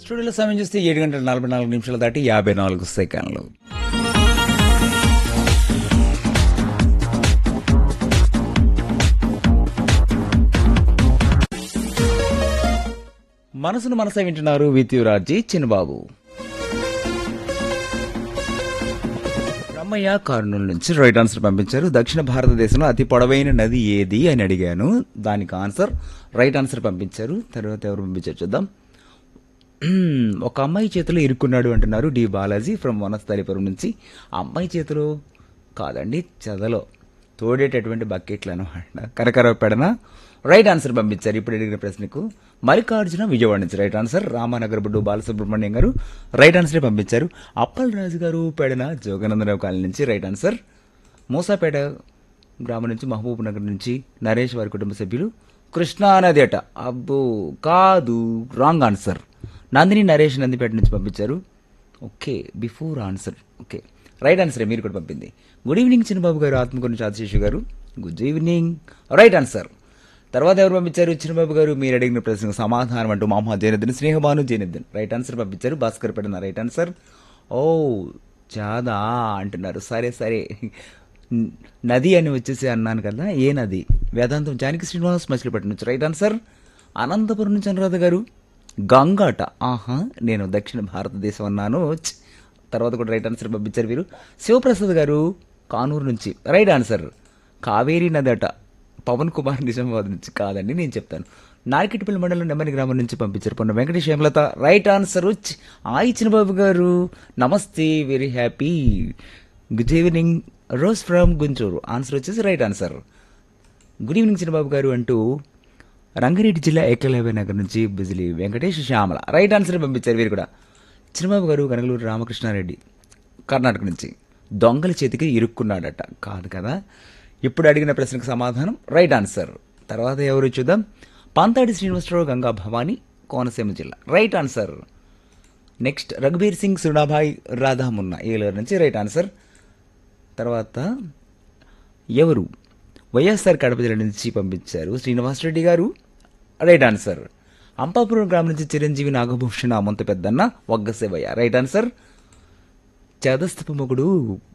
స్టూడియోలో సమయం చూస్తే ఏడు గంటల నలభై నాలుగు నిమిషాలు దాటి యాభై నాలుగు సెకండ్లు మనసును మనసే వింటున్నారు విత్యురాజీ చిన్నబాబు రమ్మయ్య కర్నూలు నుంచి రైట్ ఆన్సర్ పంపించారు దక్షిణ భారతదేశంలో అతి పొడవైన నది ఏది అని అడిగాను దానికి ఆన్సర్ రైట్ ఆన్సర్ పంపించారు తర్వాత ఎవరు పంపించారు చూద్దాం మ్మ్. ఒక అమ్మాయి చేతిలో ఇరుక్కున్నాడు అంటున్నారు డి బాలాజీ ఫ్రమ్ వనస్థలిపురం నుంచి ఆ అమ్మాయి చేతిలో కాదండి చెదలో తోడేటటువంటి బకెట్లు అనమాట కరకర పెడన రైట్ ఆన్సర్ పంపించారు ఇప్పుడు అడిగిన ప్రశ్నకు మల్లికార్జున విజయవాడ నుంచి right answer Ramanagar Buddu Balasubrahmanyam garu right answer పంపించారు అప్పల్ రాజు గారు పెడన జోగనందరావు కాలనీ నుంచి రైట్ ఆన్సర్ మూసాపేట గ్రామం నుంచి మహబూబ్ నగర్ నుంచి నరేష్ వారి కుటుంబ సభ్యులు కృష్ణానది అట అబ్బో కాదు రాంగ్ ఆన్సర్ నందిని నరేష్ నందిపేట నుంచి పంపించారు okay before answer okay right answer మీరు కూడా పంపింది గుడ్ ఈవినింగ్ చిన్నబాబు గారు ఆత్మకూరు నుంచి ఆశీష్ గారు గుడ్ ఈవినింగ్ రైట్ ఆన్సర్ తర్వాత ఎవరు పంపించారు చిన్నబాబు గారు మీరు అడిగిన ప్రశ్నకు సమాధానం అంటూ మామా జైనుద్దీన్ స్నేహబాను జైనుద్దీన్ రైట్ ఆన్సర్ పంపించారు భాస్కర్ పెడన రైట్ ఆన్సర్ ఓ చాదా అంటున్నారు సరే సరే న- నది అని వచ్చేసి అన్నాను కదా ఏ నది వేదాంతం జానకి శ్రీనివాస్ మచిలీపట్నం నుంచి రైట్ ఆన్సర్ అనంతపురం నుంచి అనురాధ గారు గంగాట ఆహా నేను దక్షిణ భారతదేశం అన్నాను ఛ్. తర్వాత కూడా రైట్ ఆన్సర్ పంపించారు వీరు శివప్రసాద్ గారు కానూరు నుంచి రైట్ ఆన్సర్ కావేరీ నది అట పవన్ కుమార్ నిజామాబాద్ నుంచి కాదండి నేను చెప్తాను నార్కెట్పల్లి మండలం నెమ్మని గ్రామం నుంచి పంపించారు పొన్న వెంకటేష్ హేమలత రైట్ ఆన్సర్ వచ్చి ఆయి చిన్నబాబు గారు నమస్తే very happy good evening Rose from Guntur answer వచ్చేసి right answer good evening Chinnababu garu అంటూ రంగారెడ్డి జిల్లా ఏకలవ్య నగర్ నుంచి బిజిలీ వెంకటేష్ శ్యామల రైట్ ఆన్సర్ పంపించారు వీరు కూడా చిన్నబాబు గారు కనగలూరు రామకృష్ణారెడ్డి కర్ణాటక నుంచి దొంగల చేతికి ఇరుక్కున్నాడట కాదు కదా ఇప్పుడు అడిగిన ప్రశ్నకు సమాధానం రైట్ ఆన్సర్ తర్వాత ఎవరు చూద్దాం పంతాడి శ్రీనివాసరావు గంగా భవానీ కోనసీమ జిల్లా right answer next Raghubir Singh Sudabhai Radha Munna Eluru నుంచి రైట్ ఆన్సర్ తర్వాత ఎవరు వైఎస్ఆర్ కడప జిల్లా నుంచి పంపించారు శ్రీనివాసరెడ్డి గారు రైట్ ఆన్సర్ అంపాపురం గ్రామం నుంచి చిరంజీవి నాగభూషణ అమంత పెద్దన్న వగ్గసేవయ్య రైట్ ఆన్సర్ చేదస్తపు మొగుడు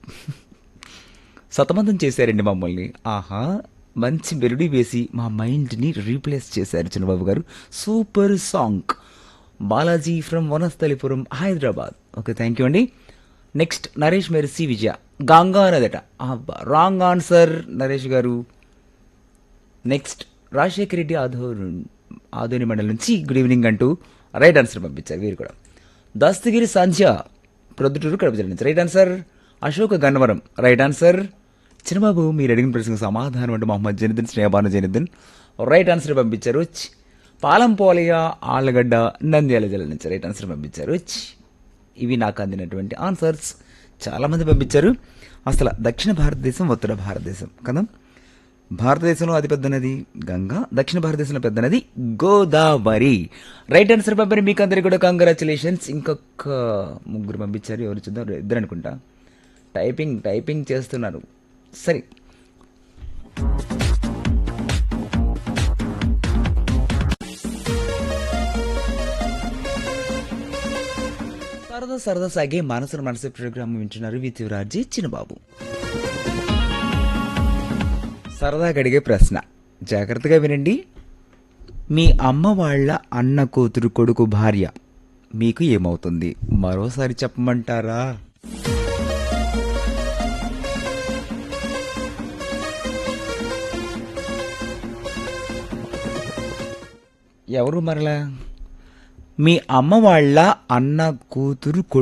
సతమతం చేశారండి మమ్మల్ని ఆహా మంచి మెరుడి వేసి మా మైండ్ని రీప్లేస్ చేశారు Chinnababu garu super song Balaji from Vanasthalipuram Hyderabad okay thank you అండి నెక్స్ట్ నరేష్ మెర్సీ విజయ గంగా నదట wrong answer Naresh garu next Rajasekhara Reddy ఆధోరు ఆధోని మండలి నుంచి గుడ్ ఈవినింగ్ అంటూ రైట్ ఆన్సర్ పంపించారు వీరు కూడా దస్తగిరి సంధ్య ప్రొద్దుటూరు కడప జిల్లా నుంచి right answer Ashok Gannavaram right answer Chinnababu మీరు అడిగిన ప్రశ్నకు సమాధానం అంటే మొహమ్మద్ జనిద్దన్ స్నేహబాను జనిద్దన్ రైట్ ఆన్సర్ పంపించారు ఛ్. పాలం పోలయ్య ఆళ్ళగడ్డ నంద్యాల జిల్లా నుంచి రైట్ ఆన్సర్ పంపించారు ఛ్. ఇవి నాకు అందినటువంటి ఆన్సర్స్ చాలా మంది పంపించారు అసలు దక్షిణ భారతదేశం ఉత్తర భారతదేశం కదా భారతదేశంలో అతిపెద్ద నది గంగా దక్షిణ భారతదేశంలో పెద్ద నది గోదావరి రైట్ ఆన్సర్ పంపారు మీకు అందరికి కూడా కంగ్రాచులేషన్స్ ఇంకొక ముగ్గురు పంపించారు ఎవరు చూద్దాం ఇద్దరు అనుకుంటా టైపింగ్ టైపింగ్ చేస్తున్నారు సరే సరదా సరదా సాగే మనసును మనసు ప్రోగ్రామ్ వింటున్నారు విత్ రాజీ చిన్నబాబు సరదాగా అడిగే ప్రశ్న జాగ్రత్తగా వినండి మీ అమ్మ వాళ్ళ అన్న కూతురు కొడుకు భార్య మీకు ఏమవుతుంది మరోసారి చెప్పమంటారా ఎవరు మరలా మీ అమ్మ వాళ్ళ అన్న కూతురు కొడుకు